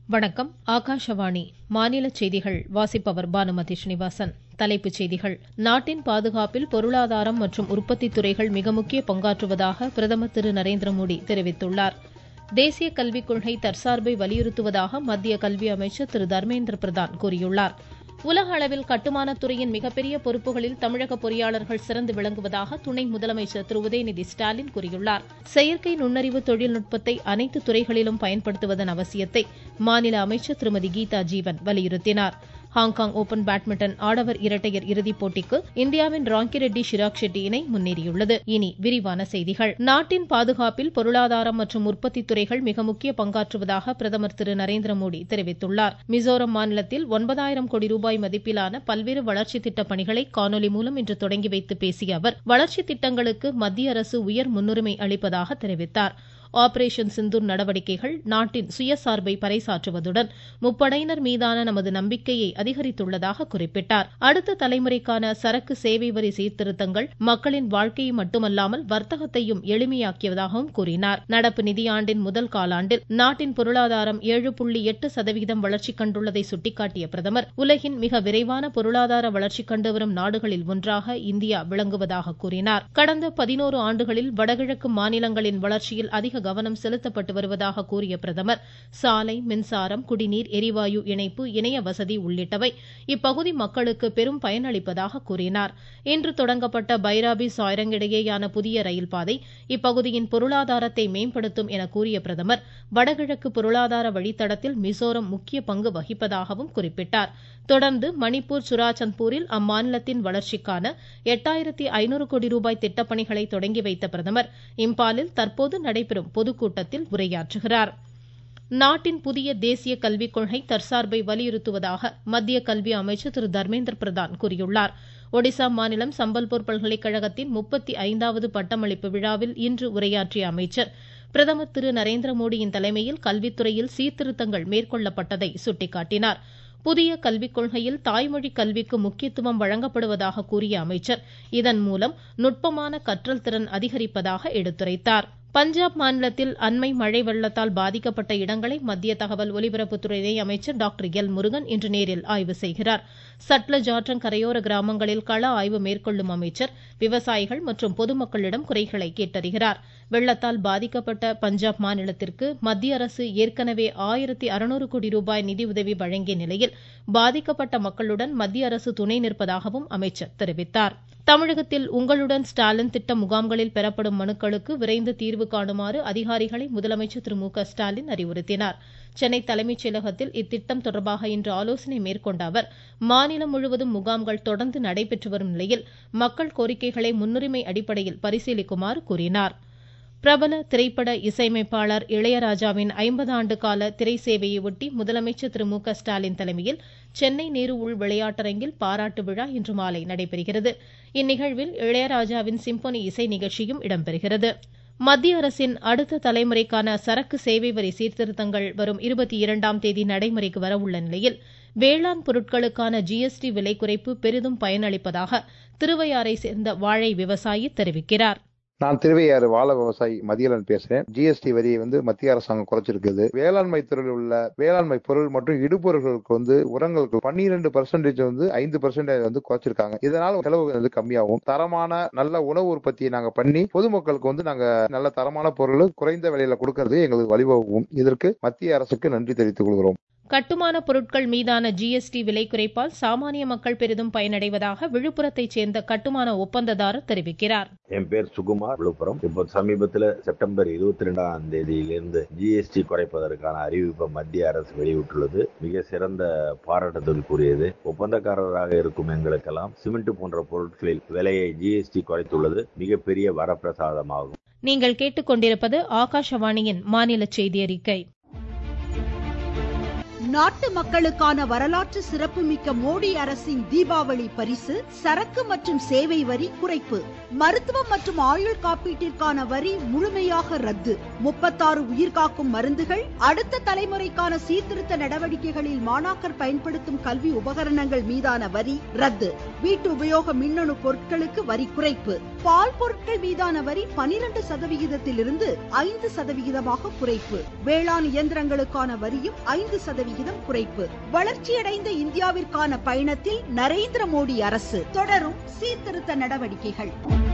வணக்கம் ஆகாஷவாணி மாநில செய்திகள் வாசிப்பவர் பானுமதி ஸ்ரீனிவாசன் தலைப்புச் செய்திகள் நாட்டின் பாதுகாப்பில் பொருளாதாரம் மற்றும் உற்பத்தி துறைகள் மிக முக்கிய பங்காற்றுவதாக பிரதமர் திரு நரேந்திர மோடி தெரிவித்துள்ளார் தேசிய கல்விக் கொள்கை தற்சார்பை வலியுறுத்துவதாக மத்திய கல்வி அமைச்சர் திரு தர்மேந்திர பிரதான் கூறியுள்ளார் உலக அளவில் கட்டுமானத் துறையின் மிகப்பெரிய பொறுப்புகளில் தமிழக பொறியாளர்கள் சிறந்து விளங்குவதாக துணை முதலமைச்சர் திரு உதயநிதி ஸ்டாலின் கூறியுள்ளார் செயற்கை நுண்ணறிவு தொழில்நுட்பத்தை அனைத்து துறைகளிலும் பயன்படுத்துவதன் அவசியத்தை மாநில அமைச்சர் திருமதி கீதா ஜீவன் வலியுறுத்தினார் ஹாங்காங் ஓபன் பேட்மிண்டன் ஆடவர் இரட்டையர் இறுதிப் போட்டிக்கு இந்தியாவின் ராங்கிரெட்டி ஷிராக் ஷெட்டி இணை முன்னேறியுள்ளது இனி விரிவான செய்திகள் நாட்டின் பாதுகாப்பில் பொருளாதாரம் மற்றும் உற்பத்தி துறைகள் மிக முக்கிய பங்காற்றுவதாக பிரதமர் திரு நரேந்திர மோடி தெரிவித்துள்ளார் மிசோரம் மாநிலத்தில் ஒன்பதாயிரம் கோடி ரூபாய் மதிப்பிலான பல்வேறு வளர்ச்சித் திட்டப் பணிகளை காணொலி மூலம் இன்று தொடங்கி வைத்து பேசிய அவர் வளர்ச்சித் திட்டங்களுக்கு மத்திய அரசு உயர் முன்னுரிமை அளிப்பதாக தெரிவித்தார் ஆபரேஷன் சிந்தூர் நடவடிக்கைகள் நாட்டின் சுயசார்பை பறைசாற்றுவதுடன் முப்படையினர் மீதான நமது நம்பிக்கையை அதிகரித்துள்ளதாக குறிப்பிட்டார் அடுத்த தலைமுறைக்கான சரக்கு சேவை வரி சீர்திருத்தங்கள் மக்களின் வாழ்க்கையை மட்டுமல்லாமல் வர்த்தகத்தையும் எளிமையாக்கியதாகவும் கூறினார் நடப்பு நிதியாண்டின் முதல் காலாண்டில் நாட்டின் பொருளாதாரம் ஏழு புள்ளி எட்டு சதவீதம் வளர்ச்சி கண்டுள்ளதை சுட்டிக்காட்டிய பிரதமர் உலகின் மிக விரைவான பொருளாதார வளர்ச்சி கண்டு வரும் நாடுகளில் ஒன்றாக இந்தியா விளங்குவதாக கூறினார் கடந்த பதினோரு ஆண்டுகளில் வடகிழக்கு மாநிலங்களின் வளர்ச்சியில் அதிக கவனம் செலுத்தப்பட்டு வருவதாக கூறிய பிரதமர் சாலை மின்சாரம் குடிநீர் எரிவாயு இணைப்பு இணைய வசதி உள்ளிட்டவை இப்பகுதி மக்களுக்கு பெரும் பயனளிப்பதாக கூறினார் இன்று தொடங்கப்பட்ட பைராபி சாய்ரங் இடையேயான புதிய ரயில் பாதை இப்பகுதியின் பொருளாதாரத்தை மேம்படுத்தும் என கூறிய பிரதமர் வடகிழக்கு பொருளாதார வழித்தடத்தில் மிசோரம் முக்கிய பங்கு வகிப்பதாகவும் குறிப்பிட்டார் தொடர்ந்து மணிப்பூர் சுராச்சந்த்பூரில் அம்மாநிலத்தின் வளர்ச்சிக்கான எட்டாயிரத்தி ஐநூறு கோடி ரூபாய் திட்டப்பணிகளை தொடங்கி வைத்த பிரதமர் இம்பாலில் தற்போது நடைபெறும் பொதுக்கூட்டத்தில் உரையாற்றுகிறார் நாட்டின் புதிய தேசிய கல்விக் கொள்கை தற்சார்பை வலியுறுத்துவதாக மத்திய கல்வி அமைச்சர் திரு தர்மேந்திர பிரதான் கூறியுள்ளார் ஒடிசா மாநிலம் சம்பல்பூர் பல்கலைக்கழகத்தின் முப்பத்தி ஐந்தாவது பட்டமளிப்பு விழாவில் இன்று உரையாற்றிய அமைச்சர் பிரதமர் திரு நரேந்திர மோடியின் தலைமையில் கல்வித்துறையில் சீர்திருத்தங்கள் மேற்கொள்ளப்பட்டதை சுட்டிக்காட்டினார் புதிய கல்விக் கொள்கையில் தாய்மொழி கல்விக்கு முக்கியத்துவம் வழங்கப்படுவதாக கூறிய அமைச்சர் இதன் மூலம் நுட்பமான கற்றல் திறன் அதிகரிப்பதாக எடுத்துரைத்தார் பஞ்சாப் மாநிலத்தில் அண்மை மழை வெள்ளத்தால் பாதிக்கப்பட்ட இடங்களை மத்திய தகவல் ஒலிபரப்புத்துறை இணை அமைச்சர் டாக்டர் எல் முருகன் இன்று நேரில் ஆய்வு செய்கிறார் சட்லஜ் ஆற்றங் கரையோர கிராமங்களில் கள ஆய்வு மேற்கொள்ளும் அமைச்சர் விவசாயிகள் மற்றும் பொதுமக்களிடம் குறைகளை கேட்டறிகிறார் வெள்ளத்தால் பாதிக்கப்பட்ட பஞ்சாப் மாநிலத்திற்கு மத்திய அரசு ஏற்கனவே ஆயிரத்தி அறுநூறு கோடி ரூபாய் நிதியுதவி வழங்கிய நிலையில் பாதிக்கப்பட்ட மக்களுடன் மத்திய அரசு துணை நிற்பதாகவும் அமைச்சர் தெரிவித்தார் தமிழகத்தில் உங்களுடன் ஸ்டாலின் திட்ட முகாம்களில் பெறப்படும் மனுக்களுக்கு விரைந்து தீர்வு காணுமாறு அதிகாரிகளை முதலமைச்சர் திரு மு க ஸ்டாலின் அறிவுறுத்தினார் சென்னை தலைமைச் செயலகத்தில் இத்திட்டம் தொடர்பாக இன்று ஆலோசனை மேற்கொண்ட அவர் மாநிலம் முழுவதும் முகாம்கள் தொடர்ந்து நடைபெற்று வரும் நிலையில் மக்கள் கோரிக்கைகளை முன்னுரிமை அடிப்படையில் பரிசீலிக்குமாறு கூறினார் பிரபல திரைப்பட இசையமைப்பாளர் இளையராஜாவின் ஐம்பது ஆண்டு கால திரை சேவையை ஒட்டி முதலமைச்சர் திரு மு க ஸ்டாலின் தலைமையில் சென்னை நேரு உள் விளையாட்டரங்கில் பாராட்டு விழா இன்று மாலை நடைபெறுகிறது இந்நிகழ்வில் இளையராஜாவின் சிம்பொனி இசை நிகழ்ச்சியும் இடம்பெறுகிறது மத்திய அரசின் அடுத்த தலைமுறைக்கான சரக்கு சேவை வரி சீர்திருத்தங்கள் வரும் இருபத்தி இரண்டாம் தேதி நடைமுறைக்கு வரவுள்ள நிலையில் வேளாண் பொருட்களுக்கான ஜிஎஸ்டி விலை குறைப்பு பெரிதும் பயனளிப்பதாக திருவையாறை சேர்ந்த வாழை விவசாயி தெரிவிக்கிறார் நான் திருவையாறு வாழ விவசாயி மதியலன் பேசுறேன் ஜிஎஸ்டி வரியை வந்து மத்திய அரசாங்கம் குறைச்சிருக்குது வேளாண்மை துறையில் உள்ள வேளாண்மை பொருள் மற்றும் இடுபொருள்களுக்கு வந்து உரங்களுக்கு பன்னிரெண்டு பர்சன்டேஜ் வந்து ஐந்து பர்சன்டேஜ் வந்து குறைச்சிருக்காங்க இதனால செலவு வந்து கம்மியாகும் தரமான நல்ல உணவு உற்பத்தியை நாங்க பண்ணி பொதுமக்களுக்கு வந்து நாங்க நல்ல தரமான பொருள் குறைந்த விலையில கொடுக்கறது எங்களுக்கு வழிவகுக்கும் இதற்கு மத்திய அரசுக்கு நன்றி தெரிவித்துக் கொள்கிறோம் கட்டுமான பொருட்கள் மீதான ஜிஎஸ்டி விலை குறைப்பால் சாமானிய மக்கள் பெரிதும் பயனடைவதாக விழுப்புரத்தைச் சேர்ந்த கட்டுமான ஒப்பந்ததாரர் தெரிவிக்கிறார் என் பேர் சுகுமார் விழுப்புரம் இப்போ சமீபத்தில் செப்டம்பர் இருபத்தி ரெண்டாம் தேதியிலிருந்து ஜிஎஸ்டி குறைப்பதற்கான அறிவிப்பை மத்திய அரசு வெளியிட்டுள்ளது மிக சிறந்த பாராட்டுதலுக்குரியது ஒப்பந்தக்காரராக இருக்கும் எங்களுக்கெல்லாம் சிமெண்ட் போன்ற பொருட்களில் விலையை ஜிஎஸ்டி குறைத்துள்ளது மிகப்பெரிய வரப்பிரசாதமாகும் நீங்கள் கேட்டுக்கொண்டிருப்பது ஆகாஷவாணியின் மாநில செய்தி அறிக்கை நாட்டு மக்களுக்கான வரலாற்று சிறப்புமிக்க மோடி அரசின் தீபாவளி பரிசு சரக்கு மற்றும் சேவை வரி குறைப்பு மருத்துவம் மற்றும் ஆயுள் காப்பீட்டிற்கான வரி முழுமையாக ரத்து முப்பத்தாறு உயிர்காக்கும் மருந்துகள் அடுத்த தலைமுறைக்கான சீர்திருத்த நடவடிக்கைகளில் மாணாக்கர் பயன்படுத்தும் கல்வி உபகரணங்கள் மீதான வரி ரத்து வீட்டு உபயோக மின்னணு பொருட்களுக்கு வரி குறைப்பு பால் பொருட்கள் மீதான வரி பனிரெண்டு சதவிகிதத்திலிருந்து ஐந்து சதவிகிதமாக குறைப்பு வேளாண் இயந்திரங்களுக்கான வரியும் ஐந்து சதவிகிதம் குறைப்பு வளர்ச்சியடைந்த இந்தியாவிற்கான பயணத்தில் நரேந்திர மோடி அரசு தொடரும் சீர்திருத்த நடவடிக்கைகள்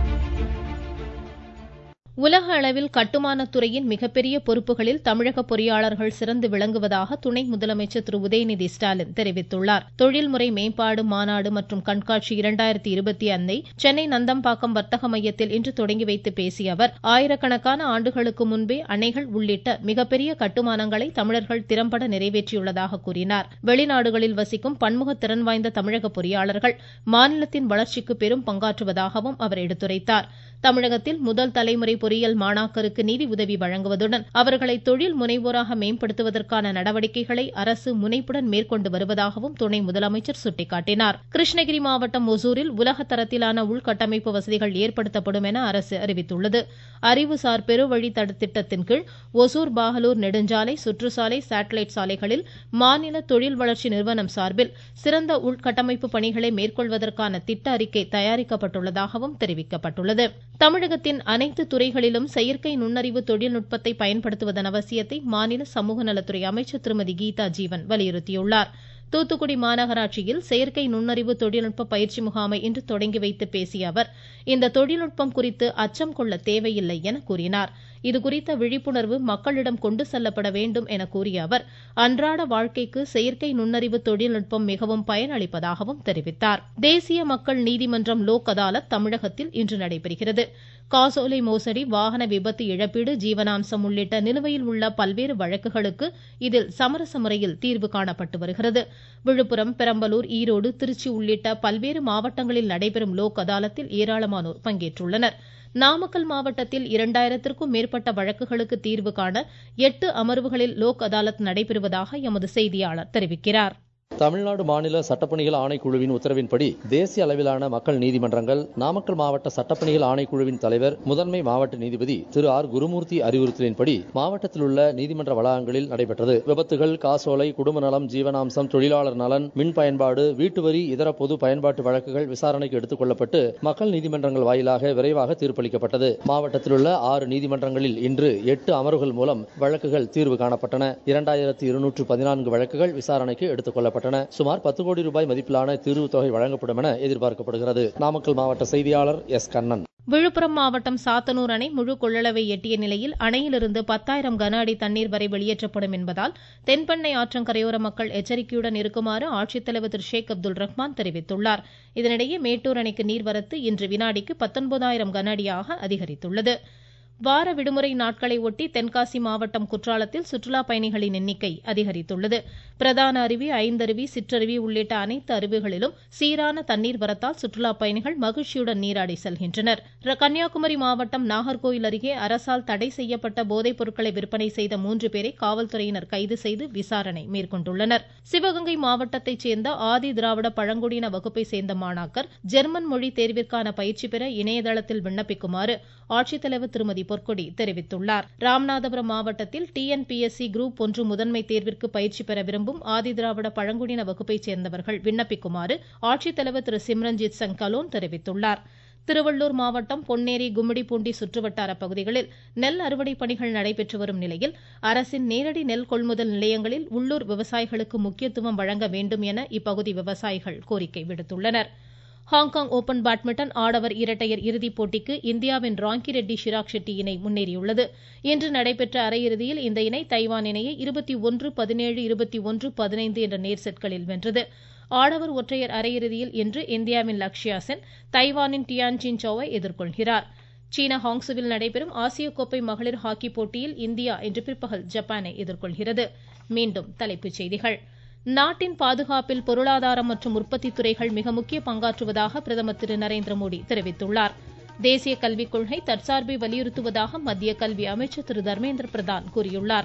உலக அளவில் கட்டுமானத் துறையின் மிகப்பெரிய பொறுப்புகளில் தமிழக பொறியாளர்கள் சிறந்து விளங்குவதாக துணை முதலமைச்சர் திரு உதயநிதி ஸ்டாலின் தெரிவித்துள்ளார் தொழில்முறை மேம்பாடு மாநாடு மற்றும் கண்காட்சி இரண்டாயிரத்தி இருபத்தி ஐந்தை சென்னை நந்தம்பாக்கம் வர்த்தக மையத்தில் இன்று தொடங்கி வைத்து பேசிய அவர் ஆயிரக்கணக்கான ஆண்டுகளுக்கு முன்பே அணைகள் உள்ளிட்ட மிகப்பெரிய கட்டுமானங்களை தமிழர்கள் திறம்பட நிறைவேற்றியுள்ளதாக கூறினார் வெளிநாடுகளில் வசிக்கும் பன்முக திறன் வாய்ந்த தமிழக பொறியாளர்கள் மாநிலத்தின் வளர்ச்சிக்கு பெரும் பங்காற்றுவதாகவும் அவர் எடுத்துரைத்தார் தமிழகத்தில் முதல் தலைமுறை பொறியியல் மாணாக்கருக்கு நிதி உதவி வழங்குவதுடன் அவர்களை தொழில் முனைவோராக மேம்படுத்துவதற்கான நடவடிக்கைகளை அரசு முனைப்புடன் மேற்கொண்டு வருவதாகவும் துணை முதலமைச்சர் சுட்டிக்காட்டினார் கிருஷ்ணகிரி மாவட்டம் ஒசூரில் உலக தரத்திலான உள்கட்டமைப்பு வசதிகள் ஏற்படுத்தப்படும் என அரசு அறிவித்துள்ளது அறிவுசார் பெருவழித்தட திட்டத்தின் கீழ் ஒசூர் பாகலூர் நெடுஞ்சாலை சுற்றுச்சாலை சாட்டலைட் சாலைகளில் மாநில தொழில் வளர்ச்சி நிறுவனம் சார்பில் சிறந்த உள்கட்டமைப்பு பணிகளை மேற்கொள்வதற்கான திட்ட அறிக்கை தயாரிக்கப்பட்டுள்ளதாகவும் தெரிவிக்கப்பட்டுள்ளது தமிழகத்தின் அனைத்து துறைகளிலும் செயற்கை நுண்ணறிவு தொழில்நுட்பத்தை பயன்படுத்துவதன் அவசியத்தை மாநில சமூக நலத்துறை அமைச்சர் திருமதி கீதா ஜீவன் வலியுறுத்தியுள்ளார் தூத்துக்குடி மாநகராட்சியில் செயற்கை நுண்ணறிவு தொழில்நுட்ப பயிற்சி முகாமை இன்று தொடங்கி வைத்து பேசிய அவர் இந்த தொழில்நுட்பம் குறித்து அச்சம் கொள்ள தேவையில்லை என கூறினார் இதுகுறித்த விழிப்புணர்வு மக்களிடம் கொண்டு செல்லப்பட வேண்டும் என கூறிய அவர் அன்றாட வாழ்க்கைக்கு செயற்கை நுண்ணறிவு தொழில்நுட்பம் மிகவும் பயனளிப்பதாகவும் தெரிவித்தார் தேசிய மக்கள் நீதிமன்றம் லோக் அதாலத் தமிழகத்தில் இன்று நடைபெறுகிறது காசோலை மோசடி வாகன விபத்து இழப்பீடு ஜீவனாம்சம் உள்ளிட்ட நிலுவையில் உள்ள பல்வேறு வழக்குகளுக்கு இதில் சமரச முறையில் தீர்வு காணப்பட்டு வருகிறது விழுப்புரம் பெரம்பலூர் ஈரோடு திருச்சி உள்ளிட்ட பல்வேறு மாவட்டங்களில் நடைபெறும் லோக் அதாலத்தில் ஏராளமானோர் பங்கேற்றுள்ளனர் நாமக்கல் மாவட்டத்தில் இரண்டாயிரத்திற்கும் மேற்பட்ட வழக்குகளுக்கு தீர்வு காண எட்டு அமர்வுகளில் லோக் அதாலத் நடைபெறுவதாக எமது செய்தியாளர் தெரிவிக்கிறார் தமிழ்நாடு மாநில சட்டப்பணிகள் ஆணைக்குழுவின் உத்தரவின்படி தேசிய அளவிலான மக்கள் நீதிமன்றங்கள் நாமக்கல் மாவட்ட சட்டப்பணிகள் ஆணைக்குழுவின் தலைவர் முதன்மை மாவட்ட நீதிபதி திரு ஆர் குருமூர்த்தி அறிவுறுத்தலின்படி மாவட்டத்தில் உள்ள நீதிமன்ற வளாகங்களில் நடைபெற்றது விபத்துகள் காசோலை குடும்ப நலம் ஜீவனாம்சம் தொழிலாளர் நலன் மின் பயன்பாடு வீட்டு வரி இதர பொது பயன்பாட்டு வழக்குகள் விசாரணைக்கு எடுத்துக் கொள்ளப்பட்டு மக்கள் நீதிமன்றங்கள் வாயிலாக விரைவாக தீர்ப்பளிக்கப்பட்டது மாவட்டத்தில் உள்ள ஆறு நீதிமன்றங்களில் இன்று எட்டு அமர்வுகள் மூலம் வழக்குகள் தீர்வு காணப்பட்டன இரண்டாயிரத்தி இருநூற்று பதினான்கு வழக்குகள் விசாரணைக்கு எடுத்துக் கொள்ளப்பட்டன சுமார் பத்து கோடி ரூபாய் மதிப்பிலான தீர்வு தொகை வழங்கப்படும் என எதிர்பார்க்கப்படுகிறது நாமக்கல் மாவட்ட செய்தியாளர் எஸ் கண்ணன் விழுப்புரம் மாவட்டம் சாத்தனூர் அணை முழு கொள்ளளவை எட்டிய நிலையில் அணையிலிருந்து பத்தாயிரம் கன அடி தண்ணீர் வரை வெளியேற்றப்படும் என்பதால் தென்பெண்ணை ஆற்றங்கரையோர மக்கள் எச்சரிக்கையுடன் இருக்குமாறு ஆட்சித்தலைவர் திரு ஷேக் அப்துல் ரஹ்மான் தெரிவித்துள்ளார் இதனிடையே மேட்டூர் அணைக்கு நீர்வரத்து இன்று வினாடிக்கு பத்தொன்பதாயிரம் கன அடியாக அதிகரித்துள்ளது வார விடுமுறை நாட்களை ஒட்டி தென்காசி மாவட்டம் குற்றாலத்தில் சுற்றுலா பயணிகளின் எண்ணிக்கை அதிகரித்துள்ளது பிரதான அருவி ஐந்தருவி சிற்றருவி உள்ளிட்ட அனைத்து அருவிகளிலும் சீரான தண்ணீர் வரத்தால் சுற்றுலா பயணிகள் மகிழ்ச்சியுடன் நீராடி செல்கின்றனர் கன்னியாகுமரி மாவட்டம் நாகர்கோயில் அருகே அரசால் தடை செய்யப்பட்ட போதைப் பொருட்களை விற்பனை செய்த மூன்று பேரை காவல்துறையினர் கைது செய்து விசாரணை மேற்கொண்டுள்ளனர் சிவகங்கை மாவட்டத்தைச் சேர்ந்த ஆதி திராவிட பழங்குடியின வகுப்பை சேர்ந்த மாணாக்கர் ஜெர்மன் மொழி தேர்விற்கான பயிற்சி பெற இணையதளத்தில் விண்ணப்பிக்குமாறு ஆட்சித்தலைவர் திருமதி பொற்கொடி தெரிவித்துள்ளார் ராமநாதபுரம் மாவட்டத்தில் டிஎன்பிஎஸ்சி குரூப் ஒன்று முதன்மை தேர்விற்கு பயிற்சி பெற விரும்பும் ஆதிதிராவிட பழங்குடியின வகுப்பைச் சேர்ந்தவர்கள் விண்ணப்பிக்குமாறு ஆட்சித்தலைவர் திரு சிம்ரன்ஜித் சங் கலோன் தெரிவித்துள்ளார் திருவள்ளூர் மாவட்டம் பொன்னேரி கும்மிடிப்பூண்டி சுற்றுவட்டார பகுதிகளில் நெல் அறுவடை பணிகள் நடைபெற்று வரும் நிலையில் அரசின் நேரடி நெல் கொள்முதல் நிலையங்களில் உள்ளூர் விவசாயிகளுக்கு முக்கியத்துவம் வழங்க வேண்டும் என இப்பகுதி விவசாயிகள் கோரிக்கை விடுத்துள்ளனர் ஹாங்காங் ஓபன் பேட்மிண்டன் ஆடவர் இரட்டையர் இறுதிப் போட்டிக்கு இந்தியாவின் ராங்கி ரெட்டி ஷிராக் ஷெட்டி இணை முன்னேறியுள்ளது இன்று நடைபெற்ற அரையிறுதியில் இந்த இணை தைவான் இணையை இருபத்தி ஒன்று பதினேழு இருபத்தி ஒன்று பதினைந்து என்ற நேர் செட்களில் வென்றது ஆடவர் ஒற்றையர் அரையிறுதியில் இன்று இந்தியாவின் லக்ஷ்யா சென் தைவானின் டியான்ஜின் சோவை எதிர்கொள்கிறார் சீன ஹாங்ஸுவில் நடைபெறும் ஆசிய கோப்பை மகளிர் ஹாக்கி போட்டியில் இந்தியா இன்று பிற்பகல் ஜப்பானை எதிர்கொள்கிறது மீண்டும் தலைப்புச் செய்திகள் நாட்டின் பாதுகாப்பில் பொருளாதாரம் மற்றும் உற்பத்தி துறைகள் மிக முக்கிய பங்காற்றுவதாக பிரதமர் திரு நரேந்திர மோடி தெரிவித்துள்ளார் தேசிய கல்விக் கொள்கை தற்சார்பை வலியுறுத்துவதாக மத்திய கல்வி அமைச்சர் திரு தர்மேந்திர பிரதான் கூறியுள்ளார்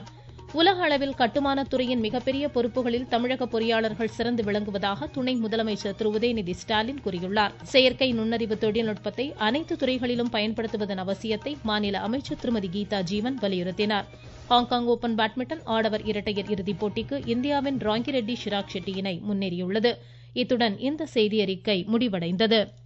உலக அளவில் கட்டுமானத் துறையின் மிகப்பெரிய பொறுப்புகளில் தமிழக பொறியாளர்கள் சிறந்து விளங்குவதாக துணை முதலமைச்சர் திரு உதயநிதி ஸ்டாலின் கூறியுள்ளார் செயற்கை நுண்ணறிவு தொழில்நுட்பத்தை அனைத்து துறைகளிலும் பயன்படுத்துவதன் அவசியத்தை மாநில அமைச்சர் திருமதி கீதா ஜீவன் வலியுறுத்தினார் ஹாங்காங் ஓபன் பேட்மிண்டன் ஆடவர் இரட்டையர் இறுதிப் போட்டிக்கு இந்தியாவின் ராங்கி ரெட்டி ஷிராக் ஷெட்டி இணை முன்னேறியுள்ளது இத்துடன் இந்த செய்தியறிக்கை முடிவடைந்தது